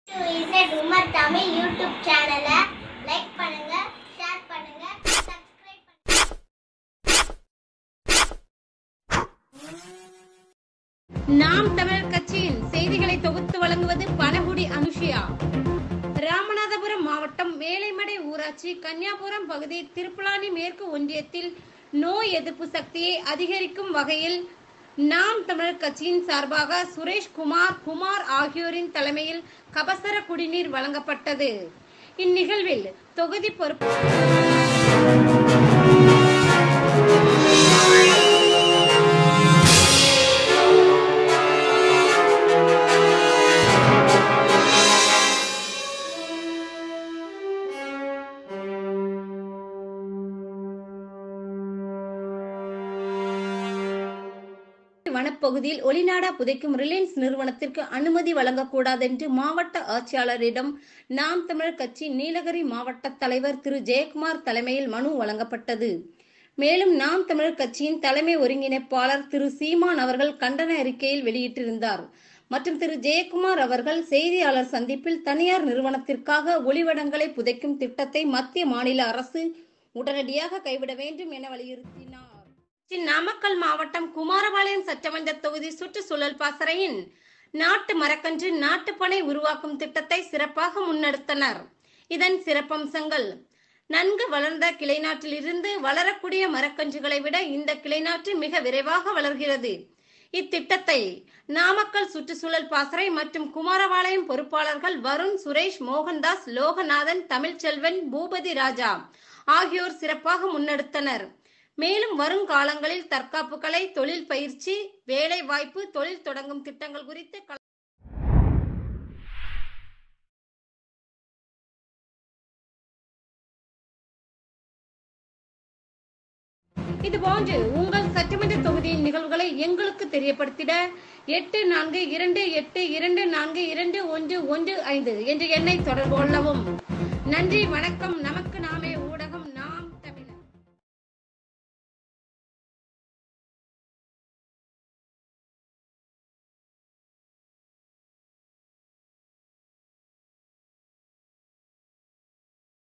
Z Umar Tamil YouTube சேனலை like பண்ணுங்க share பண்ணுங்க சப்ஸ்கிரைப் பண்ணுங்க நாம் தமிழர் கட்சியின் செய்திகளை தொகுத்து வழங்குவது பனகுடி அனுஷியா ராமநாதபுரம் மாவட்டம் மேலைமடை ஊராட்சி கன்னியாபுரம் பகுதி திருப்புலானி மேற்கு ஒன்றியத்தில் நோய் எதிர்ப்பு சக்தியை அதிகரிக்கும் வகையில் நாம் தமிழர் கட்சியின் சார்பாக சுரேஷ் குமார் குமார் ஆகியோரின் தலைமையில் கபசர குடிநீர் வழங்கப்பட்டது இந்நிகழ்வில் தொகுதி பொறுப்பு வனப்பகுதியில் ஒளிநாடா புதைக்கும் ரிலையன்ஸ் நிறுவனத்திற்கு அனுமதி வழங்கக்கூடாது என்று மாவட்ட ஆட்சியாளரிடம் நாம் தமிழர் கட்சி நீலகிரி மாவட்ட தலைவர் திரு ஜெயக்குமார் தலைமையில் மனு வழங்கப்பட்டது மேலும் நாம் தமிழர் கட்சியின் தலைமை ஒருங்கிணைப்பாளர் திரு சீமான் அவர்கள் கண்டன அறிக்கையில் வெளியிட்டிருந்தார் மற்றும் திரு ஜெயக்குமார் அவர்கள் செய்தியாளர் சந்திப்பில் தனியார் நிறுவனத்திற்காக ஒளிவடங்களை புதைக்கும் திட்டத்தை மத்திய மாநில அரசு உடனடியாக கைவிட வேண்டும் என வலியுறுத்தினார் நாமக்கல் மாவட்டம் குமாரபாளையம் சட்டமன்ற தொகுதி சுற்றுச்சூழல் பாசறையின் நாட்டு மரக்கன்று நாட்டுப்பனை உருவாக்கும் திட்டத்தை சிறப்பாக முன்னெடுத்தனர் இதன் சிறப்பம்சங்கள் நன்கு வளர்ந்த கிளைநாட்டில் இருந்து வளரக்கூடிய மரக்கன்றுகளை விட இந்த கிளைநாற்று மிக விரைவாக வளர்கிறது இத்திட்டத்தை நாமக்கல் சுற்றுச்சூழல் பாசறை மற்றும் குமாரபாளையம் பொறுப்பாளர்கள் வருண் சுரேஷ் மோகன்தாஸ் லோகநாதன் தமிழ்ச்செல்வன் பூபதி ராஜா ஆகியோர் சிறப்பாக முன்னெடுத்தனர் மேலும் வருங்காலங்களில் தற்காப்பு கலை தொழில் பயிற்சி வேலை வாய்ப்பு தொழில் தொடங்கும் திட்டங்கள் குறித்து கல- இதுபோன்று உங்கள் சட்டமன்ற தொகுதியின் நிகழ்வுகளை எங்களுக்கு தெரியப்படுத்திட எட்டு நான்கு இரண்டு எட்டு இரண்டு நான்கு இரண்டு ஒன்று ஒன்று ஐந்து என்ற எண்ணை தொடர்பு கொள்ளவும் நன்றி வணக்கம் நமக்கு நாமே